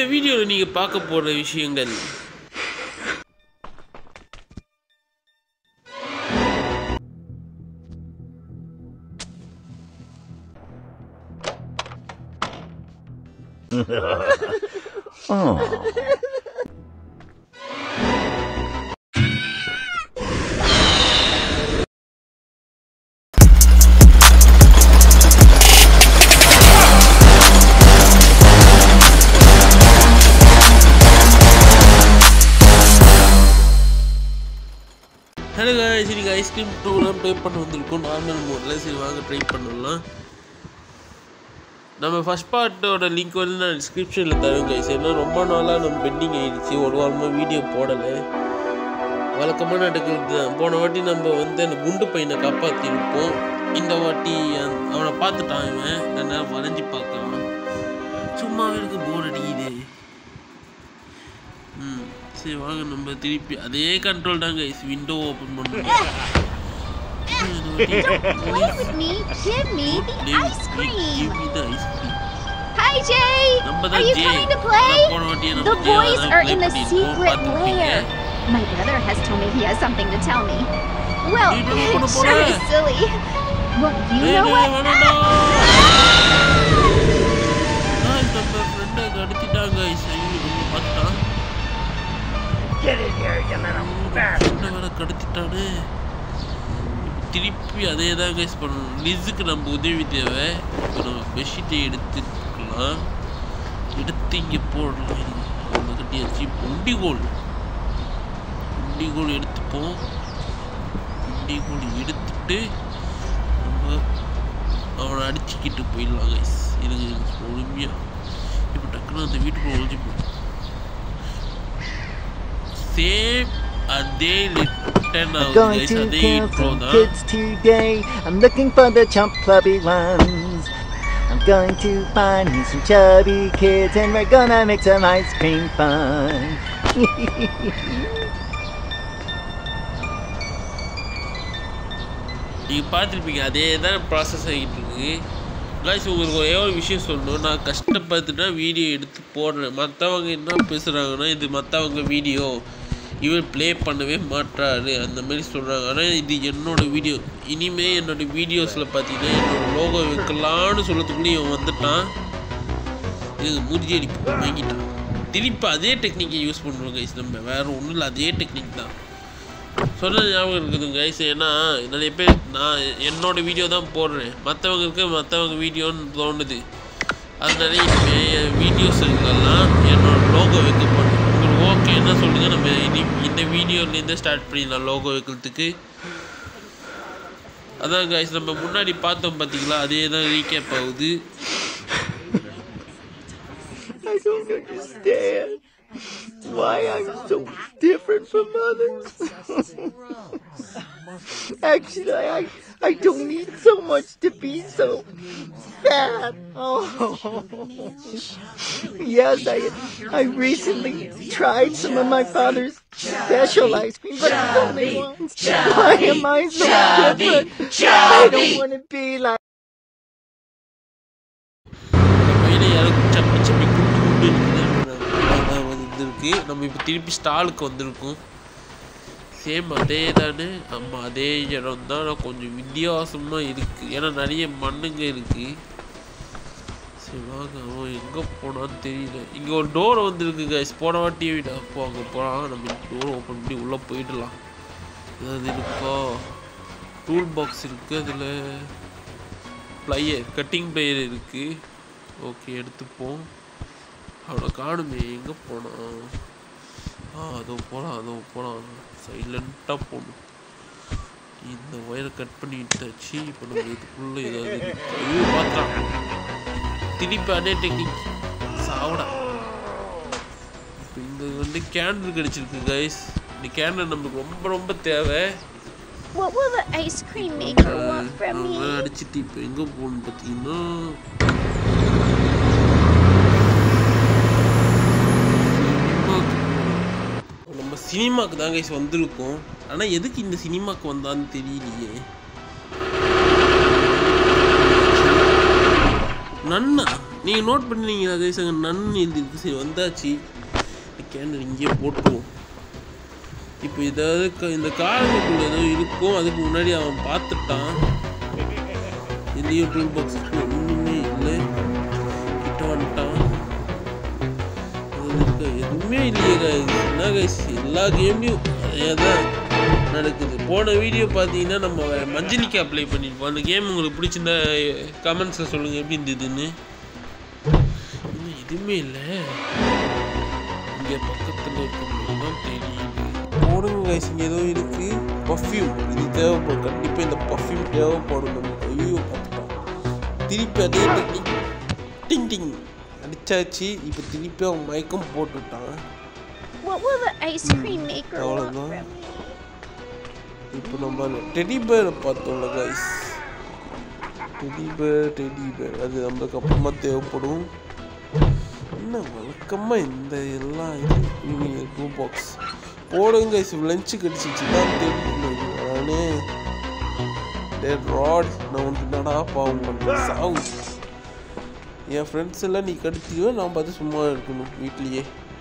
வீடியோவில் நீங்கள் பார்க்க போகிற விஷயங்கள் ஹலோ guys இன்னைக்கு ஐஸ்கிரீம் டூலாம் ப்ளே பண்ண வந்திருக்கோம் நார்மல் மோடில் சரி வாங்க ட்ரை பண்ணலாம் நம்ம ஃபஸ்ட் பார்ட்டோட லிங்க் வந்து நான் டிஸ்கிரிப்ஷனில் தரேன் கைஸ் ஏன்னா ரொம்ப நாளாக நம்ம பெண்டிங் ஆயிடுச்சு ஒரு வாரமாக வீடியோ போடலை வழக்கமாக நடக்கிறது தான் போன வாட்டி நம்ம வந்து அந்த குண்டு பையனை காப்பாற்றிருப்போம் இந்த வாட்டி அந்த- அவனை பார்த்துட்டான் இவன் என்ன வரைஞ்சி பார்க்கலாம் சும்மாவே எனக்கு போர் அடிக்குது ம் சரி வாங்க நம்ம திருப்பி அதே கண்ட்ரோல் தான் கைஸ் விண்டோ ஓப்பன் பண்ணுவோம் Play with me. Give me the ice cream. Hi, Jay. நம்ம Are தான் you Jay coming to play? போன வாட்டி The நம்ம boys are in the secret lair. My brother has told me he has something to tell me. Well, Dude, no, no, no, it sure no. is silly. Well, you know what? நம்ம ஃப்ரெண்டை கடத்திட்டாங்க guys. ஐயோ, நம்ம பார்த்துட்டான் ஃப்ரெண்டை வேற கடத்திட்டானே திருப்பி அதே தான் கைஸ் பண்ணணும் லிஸுக்கு நம்ம உதவி தேவை இப்போ நம்ம பெட்ஷீட்டை எடுத்துக்கலாம் எடுத்து இங்கே போடலாம் இது நம்ம கட்டியாச்சு உண்டிகோல் உண்டிகோல் எடுத்துப்போம் உண்டிகோல் எடுத்துட்டு நம்ம அவனை அடிச்சுக்கிட்டு போயிடலாம் கைஸ் இதுங்க பொறுமையாக இப்போ டக்குன்னு அந்த வீட்டுக்குள்ள ஒழிஞ்சுப்போம் சேம் அதே லிட்டன் I'm ஆகுது going கைஸ் to அதே kill இன்ட்ரோ some தான் kids today. I'm looking for the chump clubby ones. I'm going to find me some chubby kids and we're gonna make some ice cream fun. நீங்கள் பார்த்துருப்பீங்க அதே தான் process ஆகிட்டு இருக்கு guys உங்களுக்கு ஒரே ஒரு விஷயம் சொல்லணும் நான் கஷ்டப்பட்டுனா வீடியோ எடுத்து போடுறேன் மற்றவங்க என்ன பேசுகிறாங்கன்னா இது மற்றவங்க வீடியோ இவர் ப்ளே பண்ணவே மாட்டாரு அந்த மாதிரி சொல்கிறாங்க ஆனால் இது என்னோட வீடியோ இனிமே என்னோட வீடியோஸில் பார்த்தீங்கன்னா என்னோட லோகோ வைக்கலான்னு சொல்லத்துக்குள்ளே இவன் வந்துட்டான் இது மூர்ஜி அடிப்பு வாங்கிட்டான் திருப்பி அதே டெக்னிக்கை யூஸ் பண்ணுறோம் கைஸ் நம்ம வேறு ஒன்றும் இல்லை அதே டெக்னிக் தான் சொல்ல ஞாபகம் இருக்குது கைஸ் ஏன்னா நிறைய பேர் நான் என்னோட வீடியோ தான் போடுறேன் மற்றவங்களுக்கு மற்றவங்க வீடியோன்னு தோணுது அதனால இனிமேல் என் வீடியோஸுக்கெல்லாம் என்னோட லோகோ வைக்கப்படும் உங்களுக்கு ஓகே என்ன சொல்லுங்கள் நம்ம இனி இந்த வீடியோலேருந்து ஸ்டார்ட் பண்ணிடலாம் லோகோ வைக்கிறதுக்கு அதான் கைஸ் நம்ம முன்னாடி பார்த்தோம் பார்த்தீங்களா அதே தான் ரீகேப் ஆகுது I don't understand why I'm so different from others. Actually, I I don't need so much to be so fat. Oh, yes, I I recently tried some of my father's special ice cream, but it's only once. Why am I so different? I don't want to be like. பையனை யாரும் சப்பி சப்பி குண்டு குண்டு இருக்குது வந்துருக்கு நம்ம இப்போ திருப்பி ஸ்டாலுக்கு வந்திருக்கோம் சேம் அதே தானே ஆமாம் அதே இடம் தான் ஆனால் கொஞ்சம் வித்தியாசமாக இருக்குது ஏன்னா நிறைய மண்ணுங்க இருக்குது சரி வாங்க அவன் எங்கே போனான்னு தெரியல இங்கே ஒரு டோர் வந்துருக்கு கைஸ் போன வாட்டி விட அப்போ அங்கே போகலாம் நம்ம டோர் ஓப்பன் பண்ணி உள்ளே போயிடலாம் ஏதாவது இருக்கா டூல் பாக்ஸ் இருக்குது அதில் ப்ளையர் கட்டிங் ப்ளையர் இருக்குது ஓகே எடுத்துப்போம் அவனை காணுமே எங்கே போனான் ஆ அதோ போகலாம் அதோ போகலாம் சைலண்ட்டாக போகணும் இந்த ஒயரை கட் பண்ணி விட்டாச்சு இப்போ நம்ம இதுக்குள்ளே ஏதாவது இருக்கு. ஐயோ பார்த்தான் திருப்பி அதே டெக்னிக் சாவடா இப்போ இங்கே வந்து கேண்டில் கிடச்சிருக்கு கைஸ் இந்த கேண்டில் நமக்கு ரொம்ப ரொம்ப தேவை What will the ice cream maker want from me? அவன் அடிச்சிட்டு இப்போ எங்கே போகணும்னு பார்த்தீங்கன்னா நம்ம சினிமாக்கு தான் கைஸ் வந்திருக்கோம் ஆனால் எதுக்கு இந்த சினிமாக்கு வந்தான்னு தெரியலையே நன்னா நீங்கள் நோட் பண்ணீங்க கைஸ் அங்கே நன் எழுதிருக்கு சரி வந்தாச்சு கேண்டல் இங்கேயே போட்டுருவோம் இப்போ ஏதாவது க- இந்த காலத்துக்குள்ள ஏதோ இருக்கும் அதுக்கு முன்னாடி அவன் பார்த்துட்டான் இதுலேயும் டூல் பாக்ஸ் ஒன்றுமே இல்லை கிட்ட வந்துட்டான் அது இருக்கா? எதுவுமே இல்லையே guys. என்ன கைஸ் எல்லா கேம்லேயும் அதே தான் நடக்குது போன வீடியோ பார்த்தீங்கன்னா நம்ம மஞ்சளிக்கு அப்ளை பண்ணியிருப்போம் அந்த கேம் உங்களுக்கு பிடிச்சிருந்தா கமெண்ட்ஸில் சொல்லுங்கள் எப்படி இருந்ததுன்னு இன்னும் எதுவுமே இல்லை இங்கே பக்கத்தில் இருக்கிறது தான் தெரியுது போடுங்க கைஸ் இங்கே ஏதோ இருக்கு பர்ஃப்யூம் இது தேவைப்படும் கண்டிப்பாக இந்த பர்ஃப்யூம் தேவைப்படும் நமக்கு ஐயோ பார்த்துட்டான் திருப்பி அதே டெக்னிக் டிங் டிங் அடிச்சாச்சு இப்போ திருப்பி அவன் மயக்கம் போட்டுட்டான் What will the ice cream maker want அவ்வளோதான் from me? இப்போ நம்ம டெடி பேரை பார்த்தோம்ல guys teddy bear teddy bear அது நம்மளுக்கு அப்புறமா தேவைப்படும் என்ன வழக்கமாக இந்த எல்லா இது இவங்க டூ பாக்ஸ் போடுங்க கைஸ் லஞ்சு கடிச்சிச்சு தான் தெரியும் நானே டே ராட் நான் உனக்கு என்னடா பாவம் பண்ணுறேன் சாவு என் ஃப்ரெண்ட்ஸ் எல்லாம் நீ கடித்தியோ நான் பார்த்து சும்மா இருக்கணும் வீட்லேயே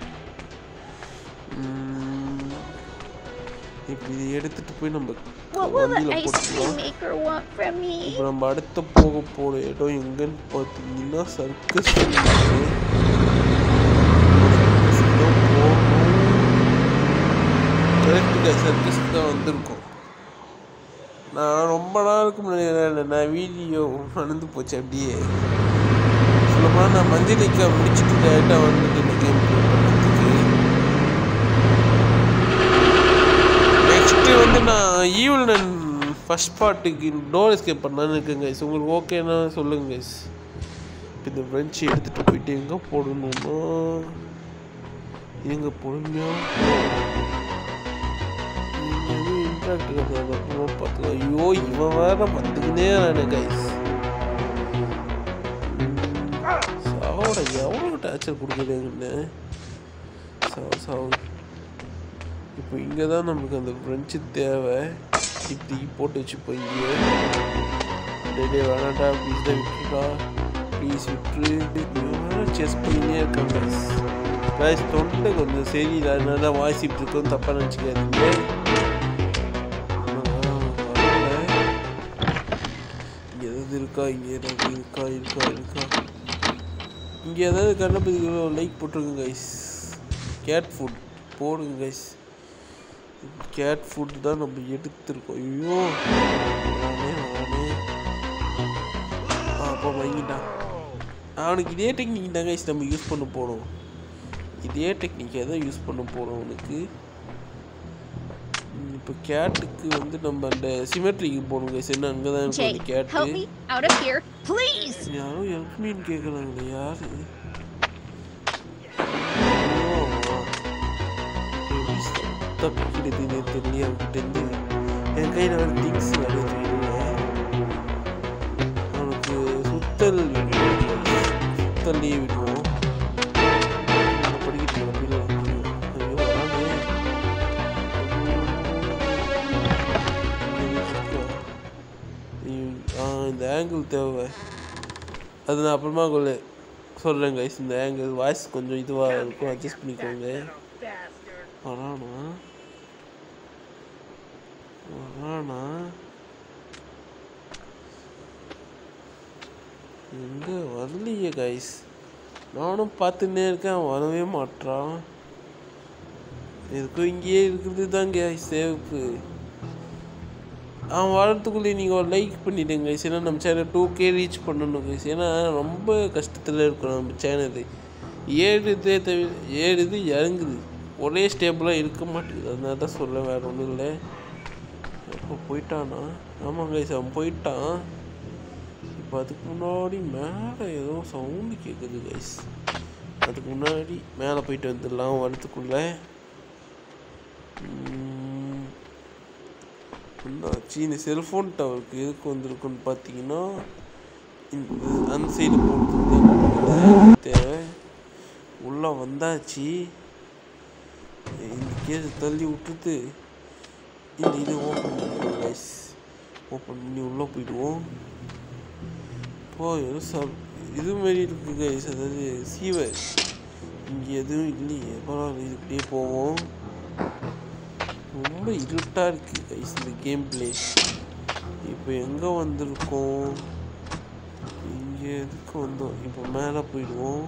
உம், இப்படி இதை எடுத்துட்டு போய் நம்ம What will the வண்டியில் ice cream போட்டுக்கலாம் maker want from me? இப்போ நம்ம அடுத்த போக போகிற இடம் எங்கன்னு பார்த்தீங்கன்னா சர்க்கஸ் கரெக்டுங்க சர்க்கஸ்க்கு தான் வந்திருக்கோம் நான் ரொம்ப நாளுக்கு முன்னாடி இல்லை நான் வீடியோ நடந்து போச்சு அப்படியே சொல்லப்போனால் நான் மஞ்சளிக்கா முடிச்சுட்டு டேரெக்டாக வந்துட்டு இந்த கேம் ப்ளே பண்ணுறதுக்கு நெக்ஸ்ட்டு வந்து நான் ஈவல் ஃபஸ்ட் பார்ட்டுக்கு டோர் எஸ்கேப் பண்ணலான்னு இருக்கேன் கைஸ் உங்களுக்கு ஓகேன்னா சொல்லுங்க கைஸ் இந்த ஃப்ரெஞ்சு எடுத்துகிட்டு போயிட்டு எங்கே போடணும்னா எங்கே பொறுமையாக இன்ட்ராக்ட் இருக்கிறது அப்புறமா பார்த்துக்கலாம் ஐயோ இவன் வேற வந்துக்கினே நான் கைஸ் சாவோட எவ்வளோ டார்ச்சர் கொடுக்குறேங்கன்னு சாவு சாவு இப்போ இங்கே தான் நமக்கு அந்த ஃப்ரெஞ்சு தேவை இப்படி போட்டு வச்சுப்போம் இங்கே டே வேணாண்டா ப்ளீஸ் தான் விட்டுடா ப்ளீஸ் விட்டுரு செஸ் பண்ணினே இருக்காங்க கைஸ் தொண்டை கொஞ்சம் சரியில்லை அதனால தான் வாசிட்டு இருக்கோம் தப்பாக நினச்சிக்காதீங்க இங்கே ஏதாவது இருக்கா இங்கே ஏதாவது இருக்கா இருக்கா இருக்கா இங்கே ஏதாவது கண்டுபிடிக்கிறோ லைக் போட்டுருங்க கைஸ் கேட் ஃபுட் போடுங்க கைஸ் கேட் ஃபுட் தான் நம்ம எடுத்திருக்கோம் ஐயோ நானே நானே ஆ அப்போ வாங்கிட்டான் அவனுக்கு இதே டெக்னிக் தான் கைஸ் நம்ம யூஸ் பண்ண போகிறோம் இதே டெக்னிக்கை தான் யூஸ் பண்ண போகிறோம் அவனுக்கு ம், இப்போ கேட்டுக்கு வந்து நம்ம அந்த சிமெட்ரிக்கு போகணும் கைஸ் என்ன அங்கே தான் இருக்கும் Jay, அந்த கேட்டு help me out of here, please. யாரோ ஹெல்ப் மீன்னு கேட்குறாங்களே யாரு தப்பிக்கிடுதுன்னு தெரியல அவன்கிட்ட இருந்து என் கையில் வர திங்ஸ் நிறைய தெரியல அவனுக்கு சுத்தல் வேணும். சுத்தல்லையே விடுவோம் நான் படிக்கிட்டு இருக்கேன் அப்படியே ஐயோ வரானே ஐயோ, ஆ இந்த ஆங்கிள் தேவை அது நான் அப்புறமா கொள்ள சொல்கிறேன் கைஸ் இந்த ஆங்கிள் வாய்ஸ் கொஞ்சம் இதுவாக இருக்கும் அட்ஜஸ்ட் பண்ணிக்கோங்க வரானா வரானா எங்கே வரலையே கைஸ் நானும் பார்த்துன்னே இருக்கேன் அவன் வரவே மாட்றான் எதுக்கும் இங்கேயே இருக்கிறது தான் கைஸ் சேஃபு அவன் வரத்துக்குள்ளே நீங்கள் ஒரு லைக் பண்ணிவிடுங்க கைஸ் ஏன்னா நம்ம சேனல் டூ கே ரீச் பண்ணணும் கைஸ் ஏன்னா ரொம்ப கஷ்டத்தில் இருக்கும் நம்ம சேனல் ஏறுதே தவிர ஏறுது இறங்குது ஒரே ஸ்டேபிளாக இருக்க மாட்டேங்குது அதனால தான் சொல்ல வேறு ஒன்றும் இல்லை எப்போ போயிட்டானா ஆமாம் கைஸ் அவன் போயிட்டான் இப்போ அதுக்கு முன்னாடி மேலே ஏதோ சவுண்டு கேட்குது கைஸ் அதுக்கு முன்னாடி மேலே போயிட்டு வந்துடலாம் வரத்துக்குள்ளே உம், என்னாச்சு இந்த செல்ஃபோன் டவருக்கு எதுக்கு வந்திருக்குன்னு பார்த்தீங்கன்னா இந்த அந்த சைடு போட்டு தேவை உள்ளே வந்தாச்சு இந்த கேஸை தள்ளி விட்டுட்டு இந்த இது ஓப்பன் பண்ணுவோம் கைஸ் ஓப்பன் பண்ணி உள்ளே போயிடுவோம் இப்போ எதுவும் சப் இது மாதிரி இருக்கு கைஸ் அதாவது சீவர் இங்கே எதுவும் இல்லையே பரவாயில்ல இது இப்படியே போவோம் ரொம்ப இருட்டாக இருக்கு கைஸ் இந்த கேம் பிளே இப்போ எங்கே வந்திருக்கோம் இங்கே எதுக்கு வந்தோம் இப்போ மேலே போயிடுவோம்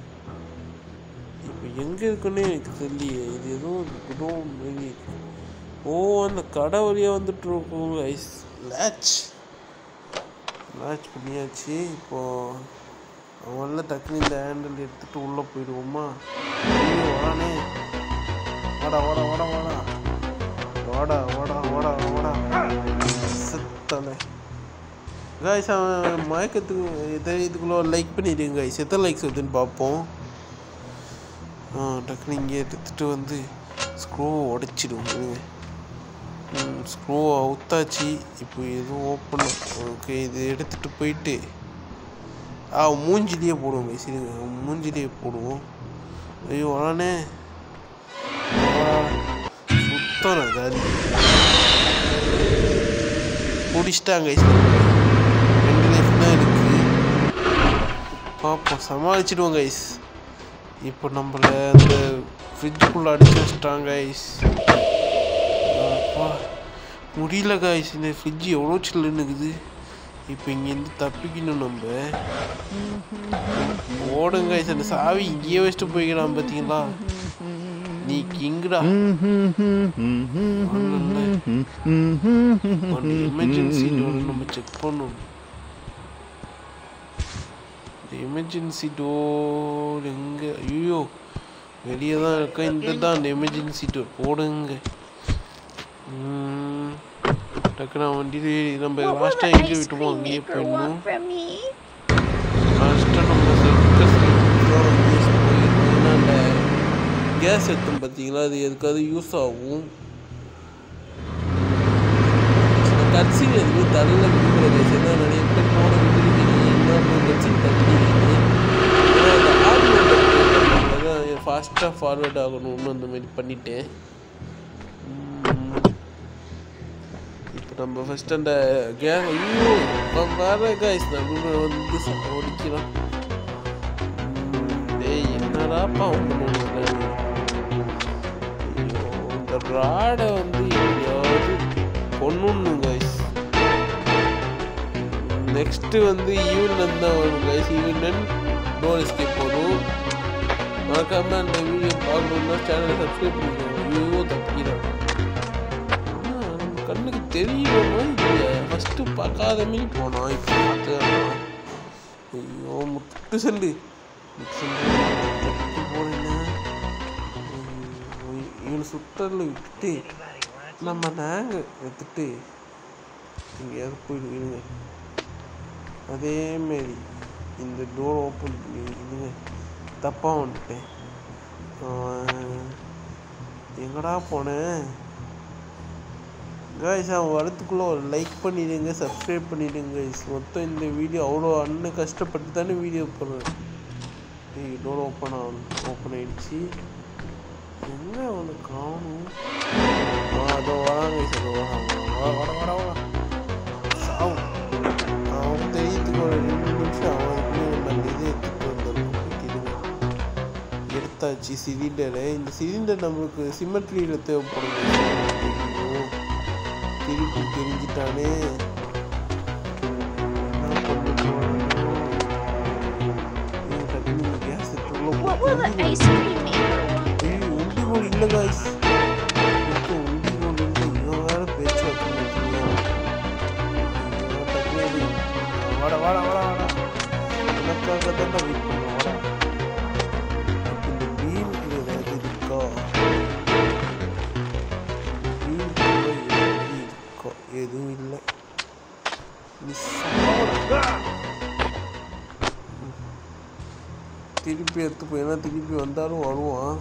இப்போ எங்கே இருக்குன்னே எனக்கு தெரியலையே இது எதுவும் குடோன் மாரி இருக்கு. ஓ அந்த கடை வழியாக வந்துட்டு இருக்கோம் கைஸ் லேட்ச் லேட்ச் பண்ணியாச்சு இப்போ அவன்ல டக்குனு இந்த ஹேண்டில் எடுத்துட்டு உள்ளே போயிடுவோமா ஐயோ, வாடா வாடா வாடா வாடா வாடா வாடா வாடா வாடா செத்தலை காய்ஸ் அவன் மயக்கத்துக்கு எதை இதுக்குள்ளே லைக் பண்ணிடுங்க காய்ஸ் எத்தனை லைக்ஸ் வருதுன்னு பார்ப்போம் ஆ டக்குனு இங்கே எடுத்துகிட்டு வந்து ஸ்க்ரூ உடச்சிடுவோம் ஸ்க்ரூ அவுத்தாச்சு இப்போ எதுவும் ஓப்பன் ஓகே இது எடுத்துகிட்டு போயிட்டு ஆ மூஞ்சிலேயே போடுவோம் guys. இருங்க மூஞ்சிலேயே போடுவோம் ஐயோ வரானே சுத்தம் காலி பிடிச்சிட்டாங்க guys. ரெண்டு லைஃப் தான் இருக்கு பார்ப்போம் சமாளிச்சிடுவோம் கைஸ் இப்போ நம்மளை அந்த ஃப்ரிட்ஜுக்குள்ளே அடிச்சு வச்சிட்டாங்க கைஸ் அப்பா முடியல கைஸ் இந்த ஃப்ரிட்ஜ் எவ்வளோ சில்லுன்னு இருக்குது இப்போ இங்கேருந்து தப்பிக்கணும் நம்ம ஓடுங்க கைஸ் அந்த சாவி இங்கேயே வச்சுட்டு போய்க்கலாம் பார்த்தீங்களா நீ கிங்குடா எமர்ஜென்சி டோர் நம்ம செக் பண்ணணும் எமர்ஜென்சி டோர் எங்கே ஐயோ வெளியே தான் இருக்கா இந்த தான் அந்த எமர்ஜென்சி டோர் போடுங்க ம், டக்குனு வண்டி நம்ம What will லாஸ்ட்டாக the எங்கே ice விட்டுமோ cream அங்கேயே maker போயிடணும் want from me? லாஸ்ட்டாக நம்ம சர்க்கஸ் கேஸ் போயிருந்தோம் ஏன்னா அந்த கேஸ் எடுத்தோம் பார்த்தீங்களா அது எதுக்காவது யூஸ் ஆகும் சில கட்சிங்க எதுவுமே தலையில் விடுமுறை கேஸ் ஏன்னா நிறைய பேர் போன விட்டுருக்கீங்க என்ன போய் கட்சி தட்டிக்கிறீங்க ஏன்னா அந்த ஆர்மியோட தான் ஃபாஸ்ட்டாக ஃபார்வேர்ட் ஆகணும்னு அந்த மாதிரி பண்ணிட்டேன் இப்போ நம்ம ஃபஸ்ட் அந்த கேஸ் ஐயோ அவன் வேற காய்ஸ் நடுவில் வந்து ச- ஒடிக்கிறான் ம், டேய் என்னடா பாவம் பண்ணுவாங்க ஐயோ இந்த ராடை வந்து எப்படியாவது கொன்னுடணும் காய்ஸ் நெக்ஸ்ட்டு வந்து ஈவன் தான் வரும் காய்ஸ் ஈவன் டோர் எஸ்கேப் வரும் மறக்காம அந்த வீடியோ பார்க்கணுன்னா சேனலை சப்ஸ்கிரைப் பண்ணிக்கோங்க ஐயோ தப்பிக்கிறான் ஆனா, நம்ம கண்ணுக்கு தெரியுமா இல்லையா ஃபஸ்ட்டு பார்க்காத மாரி போனோம் இப்போ பார்த்து ஐயோ முட்டு செல்லு முட்டு செல்லு போனேன்னா இவனை சுத்தரில் விட்டுட்டு நம்ம நாங்கள் எடுத்துட்டு எங்கேயாவது போயிடுவீங்க அதேமாரி இந்த டோர் ஓப்பன் பண்ணி இதுங்க தப்பாக வந்துட்டேன் அவன் எங்கடா போனேன் காய்ஸ் அவன் வரத்துக்குள்ளே ஒரு லைக் பண்ணிடுங்க சப்ஸ்கிரைப் பண்ணிடுங்க guys. மொத்தம் இந்த வீடியோ அவ்வளோ அண்ணன் கஷ்டப்பட்டு தானே வீடியோ போடுறேன் ஏய் டோர் ஓப்பன் ஆகணும் ஓப்பன் ஆயிடுச்சு எங்கே அவனை காணும் ஆ அதோ வராங்க guys, அதோ வராங்க வர வர வர வர சாவு அவன் தெரியறதுக்கு ஒரு ரெண்டு நிமிஷம் அவன் அதுக்குள்ளே நம்ம அந்த இதை எடுத்துகிட்டு வந்துடணும் எடுத்தாச்சு சிலிண்டரு இந்த சிலிண்டர் நம்மளுக்கு சிமெட்ரியில் தேவைப்படும் ஐயோ, திருப்பி தெரிஞ்சிட்டானே என்ன பண்ண போறோம்? ஐயோ, டக்குனு இந்த gas எடுத்து உள்ள What will the போட்டு ice cream maker want? ஏய், உண்டி கோல் இல்லை காய்ஸ் உண்டி கோல் இல்லை இவன் வேற பேச்சு வைக்க மாட்டீங்க ஐயோ, டக்குனு இது. வாடா வாடா வாடா வாடா எனக்காக தான் நான் வெயிட் பண்ணுவேன் வாடா அப்ப இந்த பீம் ஏதாவது இருக்கா பீம் ஏதாவது இருக்கா எதுவும் இல்லை மிஸ் திருப்பி எடுத்து போய் ஏன்னா திருப்பி வந்தாலும் வருவான்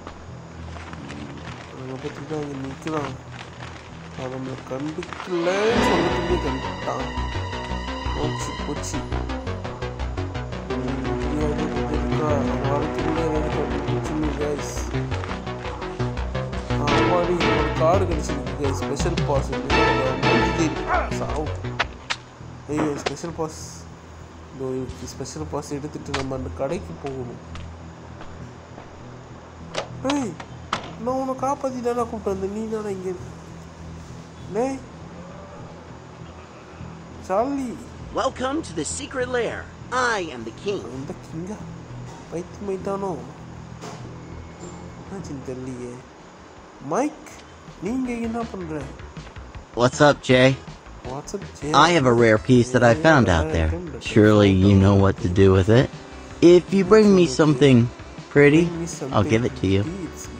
அங்கே பார்த்துட்டு அங்கே நிற்கிறான் அவன் நம்மளை கண்டுக்கலன்னு சொல்லிட்டு கண்டுட்டான் போச்சு போச்சு உம், ஏதாவது இருக்கா வாரத்துக்குள்ளே ஏதாவது கண்டுபிடிச்சுன்னு கைஸ் ஆமாடி ஒரு கார்டு கிடச்சிருக்கு கைஸ் ஸ்பெஷல் பாஸ் சாவு ஐயோ ஸ்பெஷல் பாஸ் இதோ இதுக்கு ஸ்பெஷல் பாஸ் எடுத்துட்டு நம்ம அந்த கடைக்கு போகணும் ஏய் நான் உன்னை காப்பாற்றி தானே கூப்பிட்டு வந்தேன் நீ தானே இங்கே டேய் Charlie Welcome to the secret lair. I am the king. அந்த கிங்கா பைத்தியமாயிட்டானோ என்னாச்சுன்னு தெரியலையே மைக் நீங்க என்ன பண்ற What's up, Jay? What's up I have a rare piece that I found out there. Surely you know what to do with it. If you bring me something pretty, I'll give it to you.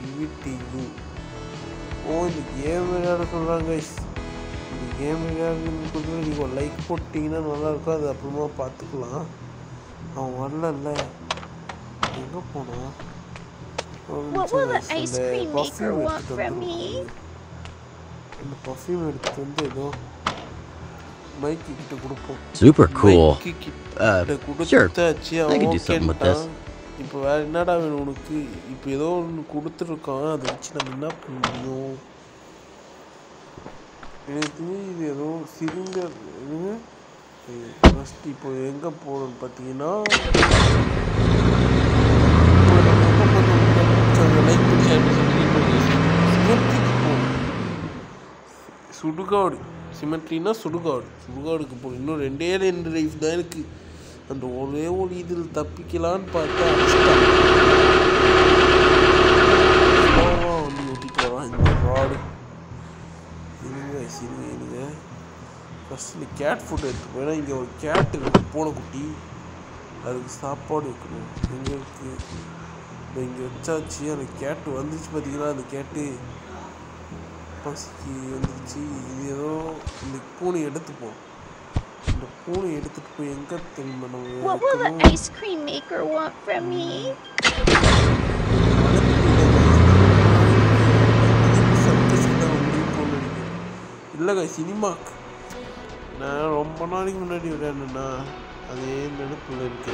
ஓ இந்த game விளையாட சொல்கிறாங்க இந்த game விளையாடுறது நீங்கள் ஒரு like போட்டிங்கன்னா நல்லா இருக்கும் அது அப்புறமா பார்த்துக்கலாம் அவன் வரலல்ல எங்கே போனான் ஒரு What will the நிமிஷம் ice இந்த cream maker perfume want எடுத்துட்டு from me? இந்த பர்ஃப்யூம் எடுத்துட்டு வந்து ஏதோ மைக்கு கிட்ட கொடுப்போம் Super cool. மைக்கு கிட்ட Uh, sure. கொடுத்தாச்சு I அவன் can do something with this. ஓகேன்ட்டான் இப்போ வேற என்னடா வேணும் உனக்கு இப்போ ஏதோ ஒன்று கொடுத்துருக்கான் அதை வச்சு நம்ம என்ன பண்ண முடியும் எனக்கு தெரிஞ்சு இது ஏதோ சிலிண்டர் ஃபஸ்ட் இப்போ எங்கே போகணும்னு பார்த்தீங்கன்னா லைக் பண்ணி ஷேர் பண்ணி சிமெண்ட்ரிக்கு போகணும் சுடுகாடு சிமெண்ட்ரினா சுடுகாடு சுடுகாடுக்கு போகணும் இன்னும் ரெண்டே ரெண்டு லைஃப் தான் எனக்கு அந்த ஒரே ஒரு இதில் தப்பிக்கலான்னு பார்த்தா அடிச்சிட்டான். ஸ்லோவா வண்டி ஓட்டிட்டு வரான் இந்த ராடு இருங்க இருங்க இருங்க ஃபஸ்ட் இந்த கேட் ஃபுட் எடுத்து ஏன்னா இங்கே ஒரு கேட் இருக்கு பூனைக்குட்டி அதுக்கு சாப்பாடு வைக்கணும் எங்கே இருக்கு இதோ இங்கே வச்சாச்சு அந்த கேட்டு வந்துச்சு பார்த்தீங்களா அந்த கேட்டு பசிக்கு வந்துருச்சு இது ஏதோ இந்த பூனை எடுத்துப்போம் இந்த பூனை எடுத்துட்டு போய் எங்கே தெரியுமா நம்ம What will the வைக்கணும்? ice cream maker want from me? இல்லைங்க சினிமாக்கு நான் ரொம்ப நாளைக்கு முன்னாடி விளையாடுனா அதே நினைப்பில் இருக்கு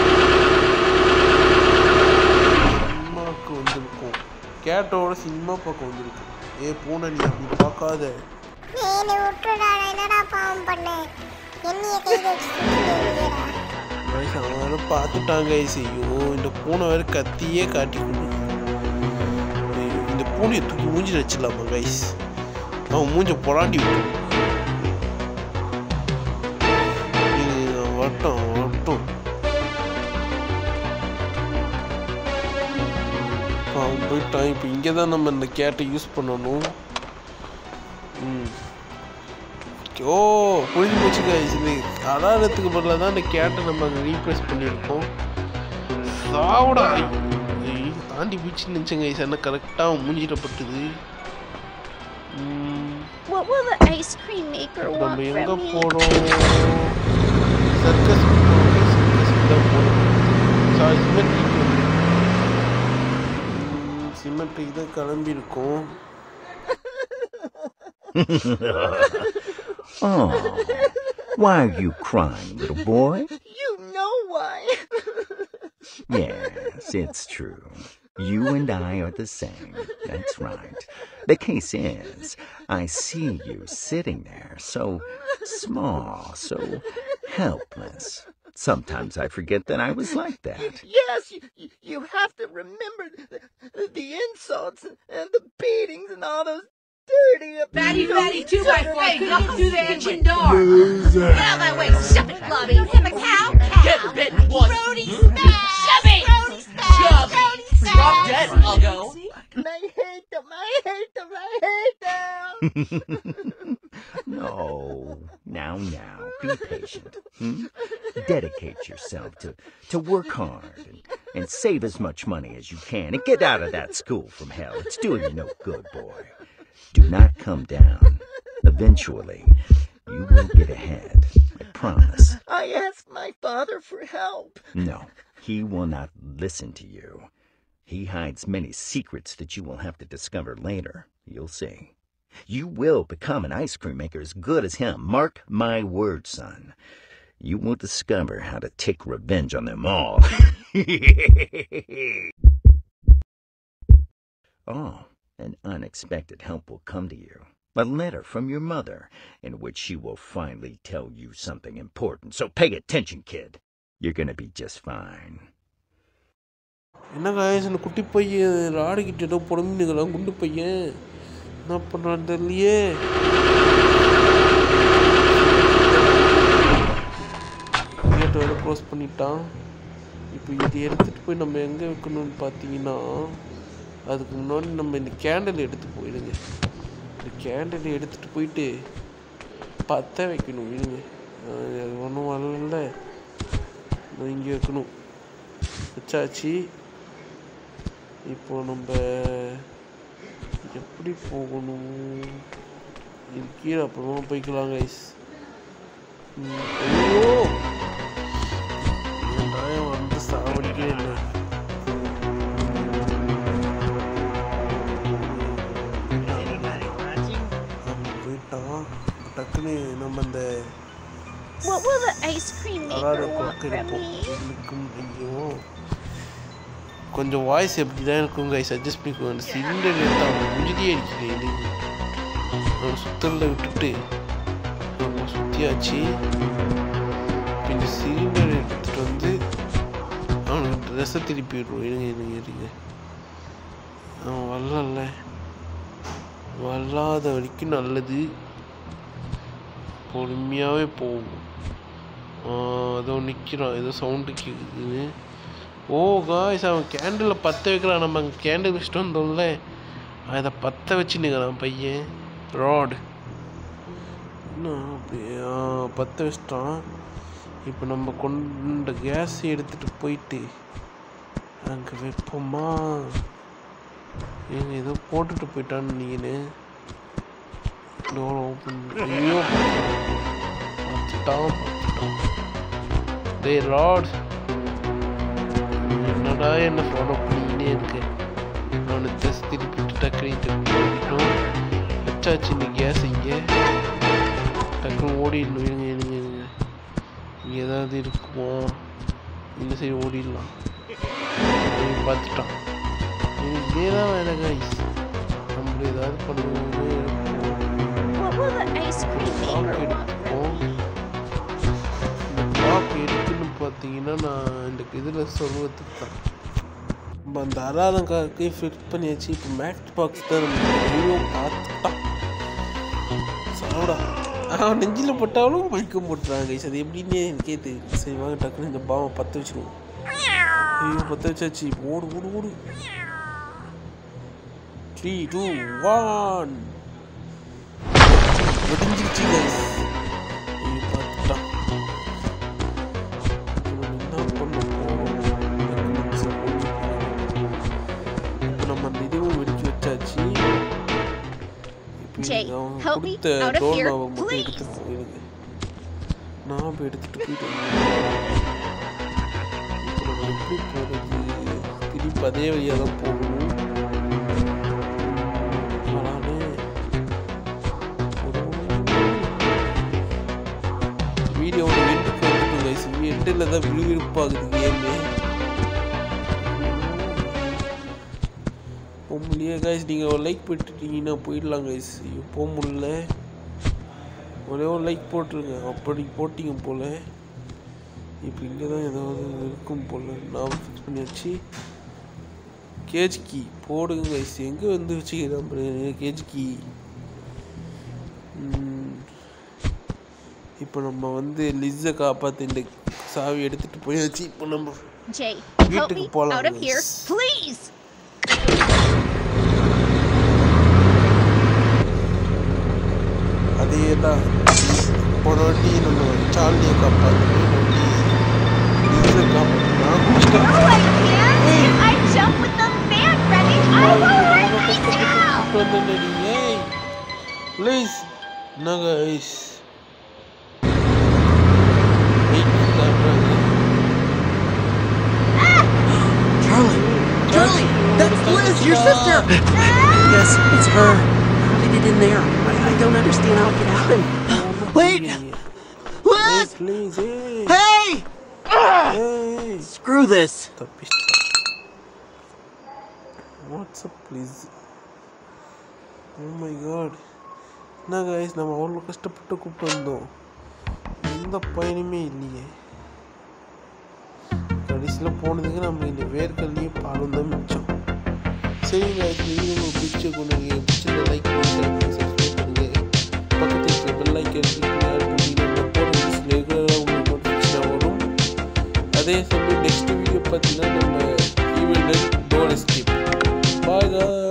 சினிமாவுக்கு வந்திருக்கோம் கேட்டோட சினிமா பார்க்க வந்திருக்கோம் ஏ பூனை நீ அப்படி பார்க்காத என்னை விட்டுடா நான் என்னடா பாவம் பண்ணேன் என்னைய கையில் வச்சு சுத்திட்டு guys, அவன் வேற பார்த்துட்டாங்க செய்யும் இந்த பூனை வேற கத்தியே காட்டி கொண்டு ஐயோ, இந்த பூனையை தூக்கி மூஞ்சி வச்சிடலாமா கைஸ் அவன் மூஞ்ச பொறாண்டி விட்டு இது வட்டம் வட்டம் அவன் போயிட்டான் இப்போ இங்கே தான் நம்ம இந்த கேட்டை யூஸ் பண்ணணும் ம் ஓ புரிஞ்சு போச்சு guys. இது அலாரத்துக்கு பதிலாக தான் இந்த கேட்டை நம்ம அங்கே ரீப்ளேஸ் பண்ணியிருக்கோம் சாவுடா ஐய், தாண்டி போச்சு நினச்சேங்க guys. ஆனால் கரெக்டாக அவன் மூஞ்சிட்ட பட்டுது ம், What will the ice cream maker want நம்ம எங்கே from me? போகிறோம் சர்க்கஸ் சர்க்கஸ்க்கு தான் போகிறோம் சாரி சிமெட்ரிக்கு சிமெட்ரிக்கு தான் கிளம்பியிருக்கோம் Oh, why are you crying, little boy? You know why. Yes, it's true. You and I are the same. That's right. The case is, I see you sitting there so small, so helpless. Sometimes I forget that I was like that. yes, you, you- you have to remember the, the insults and the beatings and all those dirty Fatty, abuse. fatty, two by four, come through the kitchen door. Get out of my way, shove it, Blobby. Him a cow, cow. Get bit once. Brody smash. Shove it. Brody smash. Brody smash. Drop dead, I'll go. I hate them. I hate them. I hate them. No, now, now, be patient. Hmm? Dedicate yourself to, to work hard and, and save as much money as you can and get out of that school from hell. It's doing you no good, boy. Do not come down. Eventually, you will get ahead. I promise. I asked my father for help. No, he will not listen to you. He hides many secrets that you will have to discover later. You'll see. You will become an ice cream maker as good as him. Mark my words, son. You will discover how to take revenge on them all. oh, an unexpected help will come to you. A letter from your mother, in which she will finally tell you something important. So pay attention, kid. You're gonna be just fine. என்ன guys இந்த குட்டி பையன் ராடுகிட்ட ஏதோ புடம்பினுங்களாம் குண்டு பையன் என்ன பண்ணுறான்னு தெரியலையே கேட்டை வேறு க்ளோஸ் பண்ணிட்டான் இப்போ இது எடுத்துகிட்டு போய் நம்ம எங்கே வைக்கணும்னு பார்த்தீங்கன்னா அதுக்கு முன்னாடி நம்ம இந்த கேண்டில் எடுத்து போயிடுங்க இந்த கேண்டில் எடுத்துகிட்டு போயிட்டு பற்ற வைக்கணும் இருங்க அஹ் அது ஒன்றும் வரல இங்கே வைக்கணும் வச்சாச்சு இப்போ நம்ம எப்படி போகணும் இது கீழே அப்புறமா போய்க்கலாம் கைஸ் ஐயோ வெங்காயம் வந்து சாவடிக்கவே இல்லை அப்படி போயிட்டான் டக்குன்னு நம்ம இந்த What will the ice cream அதாவது maker want கொக்கு from me? இருக்கும் ஐயோ கொஞ்சம் வாய்ஸ் எப்படி தான் இருக்கும் கைஸ் அட்ஜஸ்ட் பண்ணிக்கோ அந்த சிலிண்டர் எடுத்து அவன் முடிஞ்சே அடிக்கல அவன் சுத்தலில் விட்டுட்டு நம்ம சுற்றியாச்சு இப்ப இந்த சிலிண்டர் எடுத்துகிட்டு வந்து அவனுக்கு ட்ரெஸ்ஸை திருப்பி விடுவோம் இருங்க இருங்க இருங்க அவன் வரல வல்லாத வரைக்கும் நல்லது பொறுமையாகவே போகும் ஏதோ நிற்கிறான் ஏதோ சவுண்டு கேட்குது ஓ காய்ஸ் அவன் கேண்டில் பற்ற வைக்கிறான் நம்ம அங்கே கேண்டில் வச்சுட்டு வந்தோம்ல அதை பற்ற வச்சு நிற்கிறான் பையன் ராட் என்ன அப்படி பற்ற வச்சிட்டான் இப்போ நம்ம கொண்ட கேஸ் எடுத்துகிட்டு போயிட்டு அங்கே வைப்போமா ஏங்க ஏதோ போட்டுட்டு போயிட்டான்னு நீங்கன்னு டோர் ஓப்பன் ஐயோ பார்த்துட்டான் பார்த்துட்டான் டேய் ராட் என்னடா என்ன ஃபாலோ பண்ணிக்கிட்டே இருக்கு அவனை ட்ரெஸ் திருப்பிட்டு டக்குனு திருப்பிட்டோம் வச்சாச்சு இந்த கேஸ் இங்கே டக்குனு ஓடிடணும் இருங்க இருங்க இருங்க இங்கே ஏதாவது இருக்குமோ இந்த சைடு ஓடிடலாம் இவன் பார்த்துட்டான் எனக்கு இதே தான் வேலை கைஸ் நம்மள ஏதாவது பண்ணுவோம்னு What will the ice cream lock maker want from எடுப்போம் me? இந்த லாக் எடுக்குன்னு பார்த்தீங்கன்னா நான் இந்த இதில் சொல்வதுக்கு தான் நம்ம அந்த அலாரம் காக்கே ஃபிட் பண்ணியாச்சு இப்போ மேக்ஸ் பாக்ஸ் தான் நம்ம ஐயோ பார்த்துட்டான் சாப்பிடா அவன் நெஞ்சில் போட்டாலும் மயக்கம் போட்டுறாங்க guys. அது எப்படின்னே எனக்கே தெரியும் சரி வாங்க டக்குன்னு இந்த பாவை பற்ற வச்சுருவோம் ஐயோ பற்ற வச்சாச்சு இப்போ ஓடு ஓடு ஓடு த்ரீ டூ ஒன் வெடிஞ்சிருச்சு கைஸ் ஐயோ பார்த்துட்டான் இப்போ நம்ம என்ன பண்ண போகிறோம் இப்போ நம்ம அந்த இதுவும் வெடிச்சு வச்சாச்சு இப்போ Jay, இங்க அவன் help me கொடுத்த out of here, டோர்னாவை மட்டும் please. எடுத்துட்டு போயிடுங்க நான் போய் எடுத்துட்டு போயிட்டு இப்போ நம்ம எப்படி போகிறது திருப்பி அதே வழியாக தான் போகணும் ஆனாலே வீடியோவோட எண்டுக்கு வந்துட்டோம் கைஸ் எண்டில் தான் விறுவிறுப்பாகுது கேமு போக முடியல கைஸ் நீங்கள் ஒரு லைக் போட்டுட்டீங்கன்னா போயிடலாம் கைஸ் போக முடியல ஒரே ஒரு லைக் போட்டுருங்க அப்படி போட்டிங்க போல் இப்போ இங்கே தான் ஏதாவது இருக்கும் போல் நான் ஃபிக்ஸ் பண்ணியாச்சு கேஜ் கீ போடுங்க கைஸ் எங்கே வந்து வச்சுக்கிறேன் கேஜ் கீ இப்போ நம்ம வந்து லிஸ்ஸை காப்பாற்ற இந்த சாவி எடுத்துகிட்டு போயாச்சு இப்போ நம்ம Jay, help வீட்டுக்கு me போலாம் out of here, guys. please. அதே தான் போன வாட்டி நம்ம சார்லியை காப்பாற்றி லிஸ்ஸை காப்பாற்றி நான் குடிச்சிட்டேன் No, I can't. I jumped with the man running. I will hurt myself. வந்தேன்டி ஏய் ப்ளீஸ் என்ன guys Charlie! Charlie! That's Liz, your sister! Yes, it's her. How did it get in there? I, I don't understand how it could happen. Wait! Liz! Please ஏய் Hey! ஏய் Screw this. தப்பிச்சிட்டேன் what's up please oh my god என்ன guys நம்ம அவ்வளோ கஷ்டப்பட்டு கூப்பிட்டு வந்தோம் எந்த பயனுமே இல்லையே கடைசியில் போனதுக்கு நம்ம இந்த வேர்க்கல்லையும் பாலும் தான் மிச்சம் சரிங்க இந்த வீடியோ உங்களுக்கு பிடிச்ச கொண்டு நீங்கள் பிடிச்சத லைக் பண்ணி ஷேர் பண்ணி சப்ஸ்கிரைப் பண்ணுங்கள் பக்கத்தில் இருக்கிற பெல் ஐக்கன் கிளிக் பண்ணி ஆட் பண்ணிங்கன்னா நான் போகிற வீடியோஸ் ரெகுலராக உங்களுக்கு நோட்டிஃபிகேஷன் வரும் அதே சமயம் நெக்ஸ்ட் வீடியோ பார்த்தீங்கன்னா நம்ம ஈவெண்ட் டோர் எஸ்கேப் பாய்